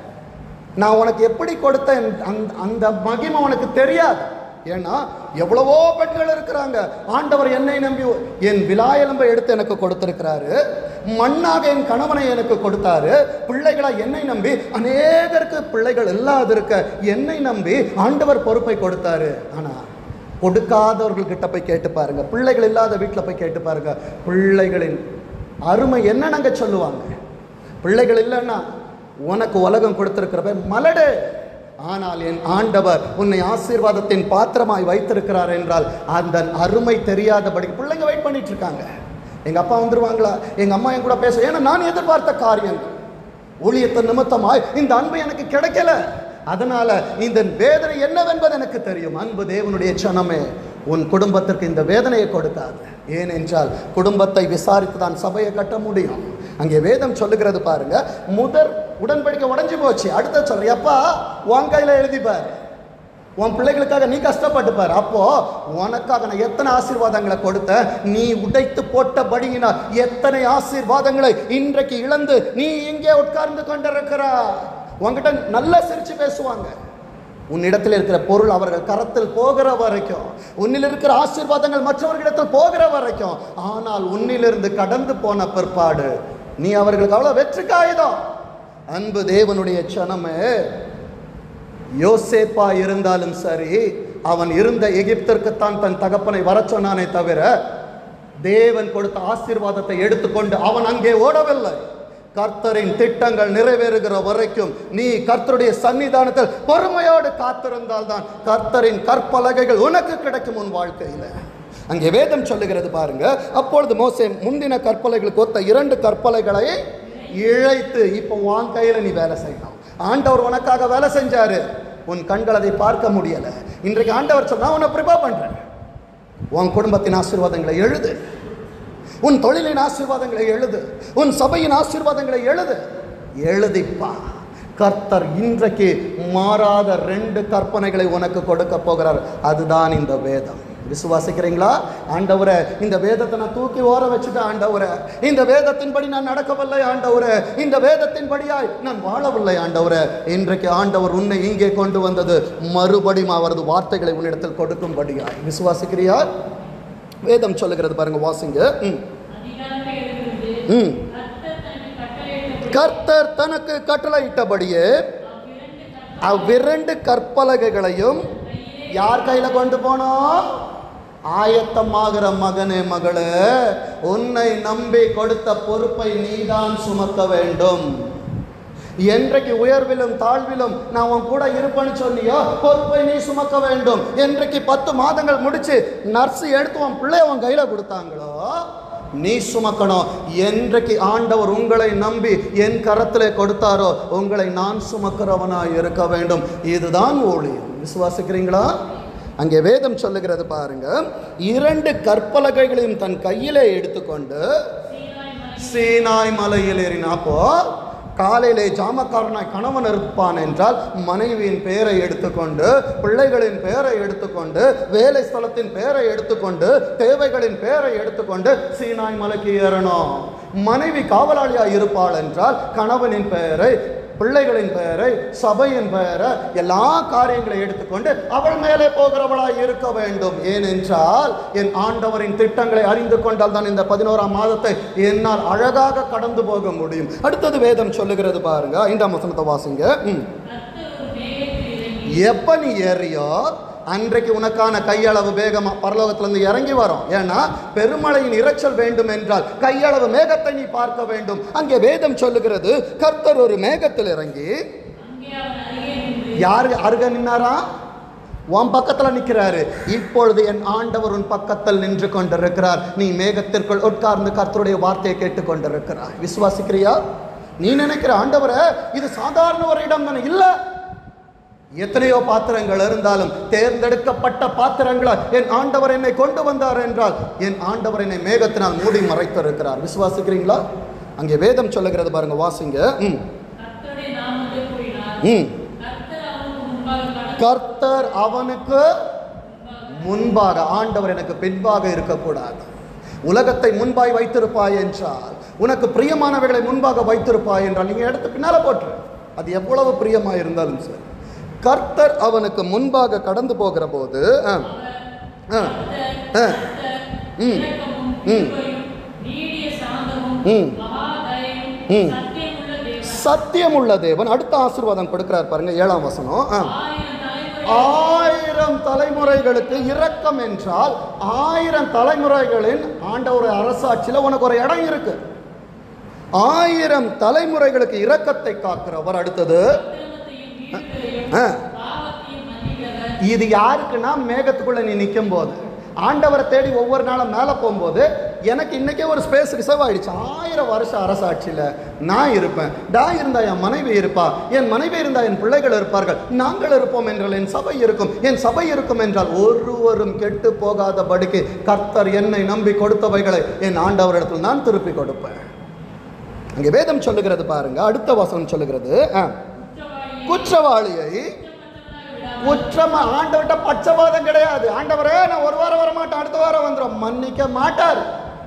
நான் உனக்கு எப்படி கொடுத்தேன் அந்த அந்த மகிமை உனக்கு தெரியாது ஏன்னா எவ்வளவோ பெண்கள் இருக்கிறாங்க ஆண்டவர் என்னை நம்பி என் விலாயெலும்பை எடுத்து எனக்கு கொடுத்திருக்கிறாரு மண்ணாக என் கணவனை எனக்கு கொடுத்தாரு பிள்ளைகளா என்னை நம்பி அநேகருக்கு பிள்ளைகள் இல்லாது இருக்க என்னை நம்பி ஆண்டவர் பொறுப்பை கொடுத்தாரு ஆனா கொடுக்காதவர்கள் கிட்ட போய் கேட்டு பாருங்க பிள்ளைகள் இல்லாத வீட்டில் போய் கேட்டு பாருங்க பிள்ளைகளின் அருமை என்னன்னு சொல்லுவாங்க பிள்ளைகள் இல்லைன்னா உனக்கு உலகம் கொடுத்திருக்கிற பேர் மலடு ஆனால் என் ஆண்டவர் உன்னை ஆசீர்வாதத்தின் பாத்திரமாய் வைத்திருக்கிறார் என்றால் அந்த அருமை தெரியாதபடி பிள்ளைங்க வெயிட் பண்ணிட்டு இருக்காங்க எங்க அப்பா வந்துருவாங்களா எங்க அம்மா என் கூட பேச ஏன்னா நான் எதிர்பார்த்த காரியங்கள் ஊழியத்தின் நிமித்தமாய் இந்த அன்பு எனக்கு கிடைக்கல அதனால இந்த வேதனை என்னவென்பது எனக்கு தெரியும் அன்பு தேவனுடைய சனமே உன் குடும்பத்திற்கு இந்த வேதனையை கொடுக்காது ஏனென்றால் குடும்பத்தை விசாரித்து தான் சபையை கட்ட முடியும் அங்கே வேதம் சொல்லுகிறது பாருங்க முதற் உடன்படிக்கை உடைஞ்சு போச்சு அடுத்த சொல்ற எப்பா உன் கையில எழுதிப்பார் உன் பிள்ளைகளுக்காக நீ கஷ்டப்பட்டுப்பார் அப்போ உனக்காக நான் எத்தனை ஆசீர்வாதங்களை கொடுத்தேன் நீ உடைத்து போட்டபடியினால் எத்தனை ஆசீர்வாதங்களை இன்றைக்கு இழந்து நீ இங்கே உட்கார்ந்து கொண்டிருக்கிறா உன்கிட்ட நல்லா சிரிச்சு பேசுவாங்க உன்னிடத்தில் இருக்கிற பொருள் அவர்கள் கரத்தில் போகிற வரைக்கும் உன்னில் இருக்கிற ஆசீர்வாதங்கள் மற்றவர்களிடத்தில் போகிற வரைக்கும் ஆனால் உன்னிலிருந்து கடந்து போன பிற்பாடு நீ அவர்களுக்கு அவ்வளோ வெற்றி காயுதம் அன்பு தேவனுடைய சனமே யோசேப்பா இருந்தாலும் சரி அவன் இருந்த எகிப்திற்குத்தான் தன் தகப்பனை வரச் சொன்னானே தவிர தேவன் கொடுத்த ஆசீர்வாதத்தை எடுத்துக்கொண்டு அவன் அங்கே ஓடவில்லை கர்த்தரின் திட்டங்கள் நிறைவேறுகிற வரைக்கும் நீ கர்த்தருடைய சன்னிதானத்தில் பொறுமையோடு காத்திருந்தால் தான் கர்த்தரின் கற்பலகைகள் உனக்கு கிடைக்கும் உன் வாழ்க்கையில் அங்கே வேதம் சொல்லுகிறது பாருங்க அப்பொழுது மோசே முந்தின கற்பலைகளுக்கு ஒத்த இரண்டு கற்பலைகளை இழைத்து இப்போ உன் கையில் நீ வேலை செய்யணும் ஆண்டவர் உனக்காக வேலை செஞ்சாரு உன் கண்கள் அதை பார்க்க முடியல இன்றைக்கு ஆண்டவர் சொன்னா உன்னை ப்ரிப்பேர் பண்றேன் உன் குடும்பத்தின் ஆசீர்வாதங்களை எழுது உன் தொழிலின் ஆசீர்வாதங்களை எழுது உன் சபையின் ஆசீர்வாதங்களை எழுது எழுதிப்பா கர்த்தர் இன்றைக்கு மாறாத ரெண்டு கற்பனைகளை உனக்கு கொடுக்க போகிறார் அதுதான் இந்த வேதம் விசுவாசிக்கிறீங்களா ஆண்டவரே இந்த வேதத்தை நான் தூக்கி ஓர வச்சுட்டேன் ஆண்டவரே இந்த வேதத்தின்படி நான் நடக்கவில்லை ஆண்டவரே இந்த வேதத்தின்படியாய் நான் வாழவில்லை ஆண்டவரே இன்றைக்கு ஆண்டவர் உன்னை இங்கே கொண்டு வந்தது மறுபடியும் அவரது வார்த்தைகளை உன்னிடத்தில் கொடுக்கும்படியாய் விசுவாசிக்கிறியா வேதம் சொல்லுகிறது பாருங்க வாசிங்க ம் அதிகாரத்தை எழுதுவது ம் கர்த்தர் தனக்கு கர்த்தர் தனக்கு கட்டளையிட்டபடி கட்டளையிட்டபடியே அவ்விரண்டு அவ்விரண்டு கற்பலகைகளையும் யார் கையில கொண்டு போனோம் ஆயத்தமாகிற மகனே மகளே உன்னை நம்பி கொடுத்த பொறுப்பை நீதான் சுமக்க வேண்டும் என்றைக்கு உயர்விலும் தாழ்விலும் நான் உன் கூட இருப்பேன்னு சொன்னியோ பொறுப்பை நீ சுமக்க வேண்டும் என்றைக்கு பத்து மாதங்கள் முடிச்சு நர்ஸ் எடுத்து உன் பிள்ளைய உன் கையில கொடுத்தாங்களோ நீ சுமக்கணும் என்றைக்கு ஆண்டவர் உங்களை நம்பி என் கரத்திலே கொடுத்தாரோ உங்களை நான் சுமக்கிறவனாய் இருக்க வேண்டும் இதுதான் ஊழியம் விசுவாசிக்கிறீங்களா அங்கே வேதம் சொல்லுகிறது பாருங்க இரண்டு கற்பலகைகளையும் தன் கையிலே எடுத்துக்கொண்டு சீனாய் மலையில் ஏறினாப்போ காலையிலே ஜாமக்காரனாய் கணவன் இருப்பான் என்றால் மனைவியின் பெயரை எடுத்துக்கொண்டு பிள்ளைகளின் பெயரை எடுத்துக்கொண்டு வேலை ஸ்தலத்தின் பெயரை எடுத்துக்கொண்டு தேவைகளின் பெயரை எடுத்துக்கொண்டு சீனாய் மலைக்கு ஏறணும் மனைவி காவலாளியாக இருப்பாள் என்றால் கணவனின் பெயரை பிள்ளைகளின் பெயரை சபையின் பெயரை எல்லா காரியங்களை எடுத்துக்கொண்டு அவள் மேலே போகிறவளாய் இருக்க வேண்டும் ஏனென்றால் என் ஆண்டவரின் திட்டங்களை அறிந்து கொண்டால் தான் இந்த பதினோராம் மாதத்தை என்னால் அழகாக கடந்து போக முடியும் அடுத்தது வேதம் சொல்லுகிறது பாருங்க ஐந்தாம் வசனத்தை வாசிங்க ம். கர்த்தர் ஒரு மேகத்தில் இறங்கி எப்ப நீ ஏறியோ அன்றைக்கு உனக்கான கையளவு வேகமா பரலோகத்திலிருந்து இறங்கி வரும் ஏன்னா பெருமழையின் இரைச்சல் வேண்டும் என்றால் கையளவு மேகத்தை நீ பார்க்க வேண்டும் அங்கே வேதம் சொல்லுகிறது கர்த்தர் ஒரு மேகத்தில் இறங்கி அங்கே அவர் அருகே நின்று யாரு அருக நின்னாரா உன் பக்கத்துல நிக்கிறாரு இப்பொழுது என் ஆண்டவர் உன் பக்கத்தில் நின்று கொண்டிருக்கிறார் நீ மேகத்திற்குள் உட்கார்ந்து கர்த்தருடைய வார்த்தையை கேட்டுக்கொண்டிருக்கிறார் விசுவாசிக்கிறியா நீ நினைக்கிற ஆண்டவரை இது சாதாரண ஒரு இடம் தானே இல்ல எத்தனையோ பாத்திரங்கள் இருந்தாலும் தேர்ந்தெடுக்கப்பட்ட பாத்திரங்களா என் ஆண்டவர் என்னை கொண்டு வந்தார் என்றால் என் ஆண்டவர் என்னை மேகத்தினால் மூடி மறைத்திருக்கிறார் விசுவாசிக்கிறீங்களா அங்கே வேதம் சொல்லுகிறது பாருங்க வாசிங்க ம் கர்த்தருடைய நாமத்தை கூறினார் ம் கர்த்தர் அவனுக்கு கர்த்தர் அவனுக்கு முன்பாக கடந்து முன்பாக ஆண்டவர் எனக்கு பின்பாக இருக்கக்கூடாது உலகத்தை முன்பாய் வைத்திருப்பாய் என்றால் உனக்கு பிரியமானவைகளை முன்பாக வைத்திருப்பாய் என்றால் நீங்க எடுத்து பின்னால போட்டுரு அது எவ்வளவு பிரியமா இருந்தாலும் சரி கர்த்தர் அவனுக்கு முன்பாக கடந்து போகிற போது ஆ, ஆ, ஆ, ம், இரக்கமும் ம். கிருபையும் நீடிய சாந்தமும் ம். மகா தயையும் ம். சத்தியமுள்ள தேவன் சத்தியமுள்ள தேவன் அடுத்த ஆசீர்வாதம் கொடுக்கிறார் பாருங்க ஏழாம் வசனம் ஆ. ஆயிரம் தலைமுறை ஆயிரம் தலைமுறைகளுக்கு இரக்கம் என்றால் ஆயிரம் தலைமுறைகளின் ஆண்டவர் அரசாட்சியில் உனக்கு ஒரு இடம் இருக்கு ஆயிரம் தலைமுறைகளுக்கு இரக்கத்தை காக்கிறவர் அடுத்தது அக்கிரமத்தையும் மீட்பையும் ஆ, பாவத்தையும் மன்னிக்கிறவர் இது யாருக்குன்னா மேகத்துக்குள்ள நீ நிற்கும் போது ஆண்டவரை தேடி ஒவ்வொரு நாளும் மேலே போகும்போது எனக்கு இன்னைக்கே ஒரு ஸ்பேஸ் ரிசர்வ் ஆயிடுச்சு ஆயிரம் வருஷம் அரசாட்சியில் நான் இருப்பேன் நான் இருந்தா என் மனைவி இருப்பா என் மனைவி இருந்தா என் பிள்ளைகள் இருப்பார்கள் நாங்கள் இருப்போம் என்றால் என் சபை இருக்கும் என் சபை இருக்கும் என்றால் ஒருவரும் கெட்டு போகாதபடிக்கு கர்த்தர் என்னை நம்பி கொடுத்தவைகளை என் ஆண்டவரிடத்தில் நான் திருப்பி கொடுப்பேன் அங்கே வேதம் சொல்லுகிறது பாருங்க அடுத்த வசனம் சொல்லுகிறது ஆ. குற்றவாளியை குற்றமா ஆண்டவர்கிட்ட பட்சபாதம் கிடையாது ஆண்டவரே நான் ஒரு வாரம் வர மாட்டேன் அடுத்த வாரம் வந்துடும் மன்னிக்க மாட்டார்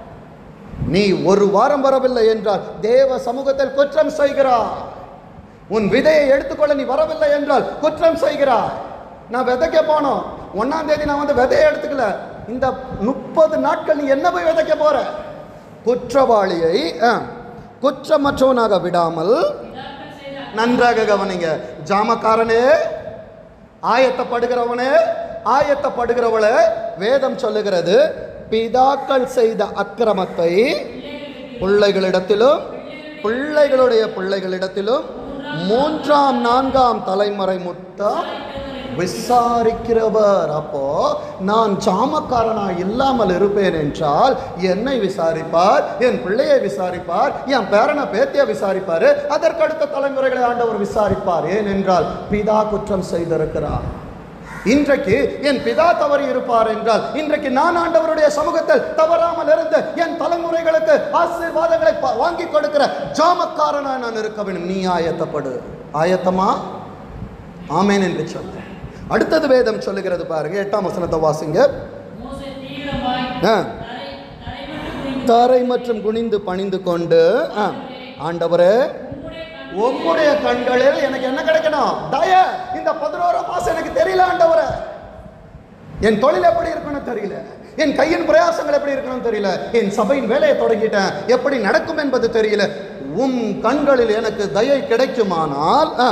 நீ ஒரு வாரம் வரவில்லை என்றால் தேவ சமூகத்தில் குற்றம் செய்கிறார் உன் விதையை எடுத்துக்கொள்ள நீ வரவில்லை என்றால் குற்றம் செய்கிறார் நான் விதைக்க போனோம் ஒன்னாம் தேதி நான் வந்து விதையை எடுத்துக்கல இந்த முப்பது நாட்கள் நீ என்ன போய் விதைக்க போற குற்றவாளியை ஆ, குற்றமற்றவனாக விடாமல் நன்றாக கவனிங்க ஜாமக்காரனே ஆயத்தப்படுகிறவனே ஆயத்தப்படுகிறவளே வேதம் சொல்லுகிறது பிதாக்கள் செய்த அக்கிரமத்தை பிள்ளைகளிடத்திலும் பிள்ளைகளுடைய பிள்ளைகளிடத்திலும் மூன்றாம் நான்காம் தலைமுறை முத்தம் விசாரிக்கிறவர் அப்போ நான் ஜாமக்காரனா இல்லாமல் இருப்பேன் என்றால் என்னை விசாரிப்பார் என் பிள்ளையை விசாரிப்பார் என் பேரனை பேத்தியை விசாரிப்பார் அதற்கடுத்த தலைமுறைகளை ஆண்டவர் விசாரிப்பார் ஏனென்றால் பிதா குற்றம் செய்திருக்கிறார் இன்றைக்கு என் பிதா தவறி இருப்பார் என்றால் இன்றைக்கு நான் ஆண்டவருடைய சமூகத்தில் தவறாமல் இருந்து என் தலைமுறைகளுக்கு ஆசீர்வாதங்களை ப- வாங்கி கொடுக்கிற ஜாமக்காரனா நான் இருக்க வேண்டும் நீ ஆயத்தப்படு ஆயத்தமா ஆமேன் என்று சொல்றேன் அடுத்தது வேதம் சொல்லுகிறது பாருங்க எட்டாம் வசனத்தை வாசிங்க மோசே தீவிரமாய் ஆ. தரை தரைமட்டும் குனிந்து தரை மற்றும் குனிந்து பணிந்து கொண்டு ஆ, ஆண்டவரே உம்முடைய கண் உம்முடைய கண்களில் எனக்கு என்ன கிடைக்கணும் தய இந்த பதினோரு மாசம் எனக்கு தெரியல ஆண்டவரே என் தொழில் எப்படி இருக்கணும் தெரியல என் கையின் பிரயாசங்கள் எப்படி இருக்கணும் தெரியல என் சபையின் வேலையை தொடங்கிட்டேன் எப்படி நடக்கும் என்பது தெரியல உம் கண்களில் எனக்கு தயை கிடைக்குமானால் ஆ,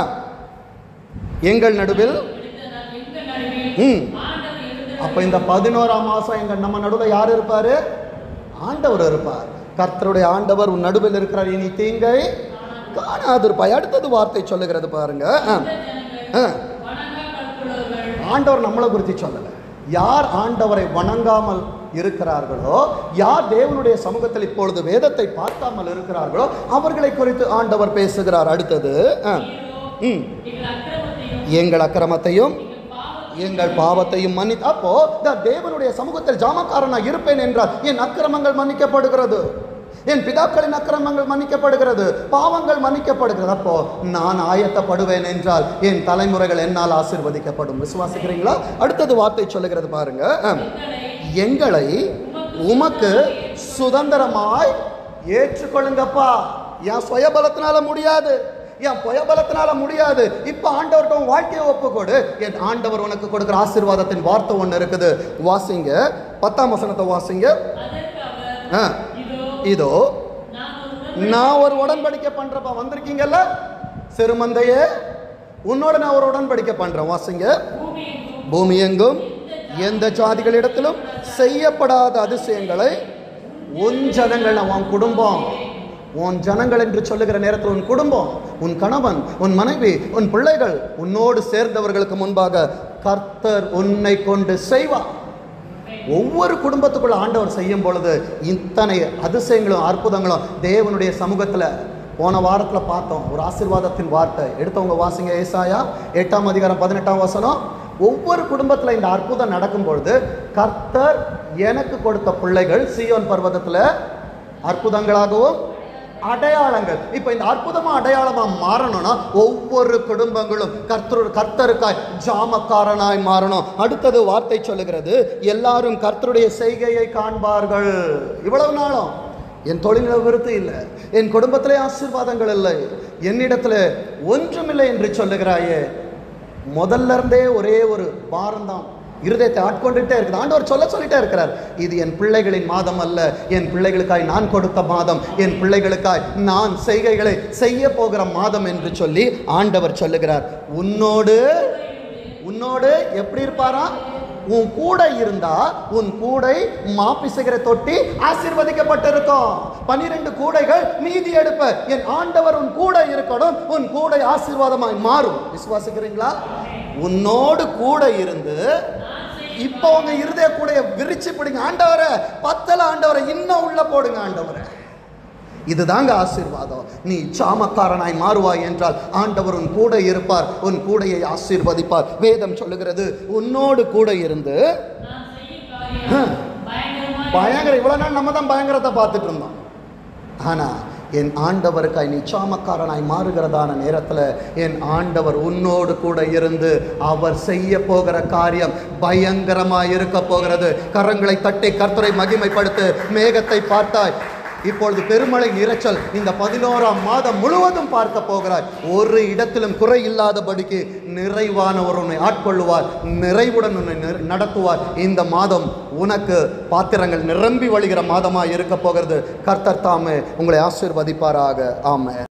எங்கள் நடுவில் எடுத்ததால் எங்கள் நடுவில் ம் ஆண்டவர் இருந்த அப்ப இந்த பதினோராம் மாசம் எங்க நம்ம நடுவில் யார் இருப்பாரு ஆண்டவர் இருப்பார் கர்த்தருடைய ஆண்டவர் உன் நடுவில் இருக்கிறார் இனி தீங்கை காணாதிருப்பாய் அடுத்தது வார்த்தை சொல்லுகிறது பாருங்க ஆ. இந்த ஆ. ஜனங்கள் வணங்கா கற்புள்ளவர்கள் ஆண்டவர் நம்மளை குறித்து சொல்லலை யார் ஆண்டவரை வணங்காமல் இருக்கிறார்களோ யார் தேவனுடைய சமூகத்தில் இப்பொழுது வேதத்தை பார்க்காமல் இருக்கிறார்களோ அவர்களை குறித்து ஆண்டவர் பேசுகிறார் அடுத்தது ஆ. ம். எங்கள் அக்கிரமத்தையும் எங்கள் அக்கிரமத்தையும் எங்கள் பாவத்தையும் எங்கள் பாவத்தையும் மன்னி அப்போ இந்த தேவனுடைய சமூகத்தில் ஜாமக்காரனா இருப்பேன் என்றால் என் அக்கிரமங்கள் மன்னிக்கப்படுகிறது என் பிதாக்களின் அக்கிரமங்கள் மன்னிக்கப்படுகிறது பாவங்கள் மன்னிக்கப்படுகிறது அப்போ நான் ஆயத்தப்படுவேன் என்றால் என் தலைமுறைகள் என்னால் ஆசீர்வதிக்கப்படும் விசுவாசிக்கிறீங்களா அடுத்தது வார்த்தை சொல்லுகிறது பாருங்க ஆம். எங்களை உமக்கு சுதந்திரமாய் ஏற்றுக்கொள்ளுங்கப்பா என் சுயபலத்தினால முடியாது என் புயபலத்தினால முடியாது இப்ப ஆண்டவர்கிட்ட உன் வாழ்க்கையை ஒப்புக்கொடு என் ஆண்டவர் உனக்கு கொடுக்குற ஆசீர்வாதத்தின் வார்த்தை ஒன்று இருக்குது வாசிங்க பத்தாம் வசனத்தை வாசிங்க அதற்கு அவர் ஆ, இதோ இதோ நான் ஒரு நான் ஒரு உடன்படிக்கை பண்றப்பா வந்திருக்கீங்கல்ல சிறுமந்தையே உன்னோட நான் ஒரு உடன்படிக்கை பண்றேன் வாசிங்க பூமி எங்கும் பூமி எங்கும் எந்த ஜாதிகளிடத்திலும் செய்யப்படாத அதிசயங்களை உன் ஜனங்கள் உன் குடும்பம் உன் ஜனங்கள் என்று சொல்லுகிற நேரத்தில் உன் குடும்பம் உன் கணவன் உன் மனைவி உன் பிள்ளைகள் உன்னோடு சேர்ந்தவர்களுக்கு முன்பாக கர்த்தர் உன்னை கொண்டு செய்வார் ஒவ்வொரு குடும்பத்துக்குள்ள ஆண்டவர் செய்யும் பொழுது இத்தனை அதிசயங்களும் அற்புதங்களும் தேவனுடைய சமூகத்தில் போன வாரத்தில் பார்த்தோம் ஒரு ஆசீர்வாதத்தின் வார்த்தை எடுத்தவங்க வாசிங்க ஏசாயா எட்டாம் அதிகாரம் பதினெட்டாம் வசனம் ஒவ்வொரு குடும்பத்தில் இந்த அற்புதம் நடக்கும் பொழுது கர்த்தர் எனக்கு கொடுத்த பிள்ளைகள் சீயோன் பர்வதத்தில் அற்புதங்களாகவும் அடையாளங்கள் இப்போ இந்த அற்புதமா அடையாளமா மாறணும்னா ஒவ்வொரு குடும்பங்களும் கர்த்தர் கர்த்தருக்காய் ஜாமக்காரனாய் மாறணும் அடுத்தது வார்த்தை சொல்லுகிறது எல்லாரும் கர்த்தருடைய செய்கையை காண்பார்கள் இவ்வளவு நாளும் என் தொழில விருத்து இல்லை என் குடும்பத்திலே ஆசீர்வாதங்கள் இல்லை என்னிடத்துல ஒன்றுமில்லை என்று சொல்லுகிறாயே முதல்ல இருந்தே ஒரே ஒரு பாரம்தான் இருதயத்தை ஆட்கொண்டுட்டே இருக்குது ஆண்டவர் சொல்ல சொல்லிட்டே இருக்கிறார் இது என் பிள்ளைகளின் மாதம் அல்ல என் பிள்ளைகளுக்காய் நான் கொடுத்த மாதம் என் பிள்ளைகளுக்காய் நான் செய்கைகளை செய்ய போகிற மாதம் என்று சொல்லி ஆண்டவர் சொல்லுகிறார் உன்னோடு உன்னோடு எப்படி இருப்பாரா உன் கூட இருந்தா உன் கூடை மாப்பிசைகிற தொட்டி ஆசீர்வதிக்கப்பட்டிருக்கும் பனிரெண்டு கூடைகள் மீதி எடுப்ப என் ஆண்டவர் உன் கூட இருக்கணும் உன் கூடை ஆசீர்வாதமாய் மாறும் விசுவாசிக்கிறீங்களா உன்னோடு கூட இருந்து இப்போ உங்க இருதய கூடைய விரிச்சு பிடிங்க ஆண்டவரை பத்தல ஆண்டவரை இன்னும் உள்ள போடுங்க ஆண்டவரை இதுதாங்க ஆசீர்வாதம் நீ சாமக்காரனாய் மாறுவாய் என்றால் ஆண்டவர் உன் கூட இருப்பார் உன் கூடையை ஆசீர்வதிப்பார் வேதம் சொல்லுகிறது உன்னோடு கூட இருந்து நான் செய்யும் காரியம் பயங்கரமாய் பயங்கர இவ்வளவு நாள் நம்ம தான் பயங்கரத்தை பார்த்துட்டு இருந்தோம் ஆனா என் ஆண்டவருக்காய் நீ சாமக்காரனாய் மாறுகிறதான நேரத்தில் என் ஆண்டவர் உன்னோடு கூட இருந்து அவர் செய்ய போகிற காரியம் பயங்கரமாய் இருக்க போகிறது கரங்களை தட்டி கர்த்தரை மகிமைப்படுத்து மேகத்தை பார்த்தாய் இப்பொழுது பெருமழை இரைச்சல் இந்த பதினோராம் மாதம் முழுவதும் பார்க்க போகிறாய் ஒரு இடத்திலும் குறை இல்லாதபடிக்கு நிறைவானவர் உன்னை ஆட்கொள்ளுவார் நிறைவுடன் உன்னை நிற- நடத்துவார் இந்த மாதம் உனக்கு பாத்திரங்கள் நிரம்பி வழிகிற மாதமாக இருக்க போகிறது கர்த்தர் தாமே உங்களை ஆசீர்வதிப்பாராக ஆமென்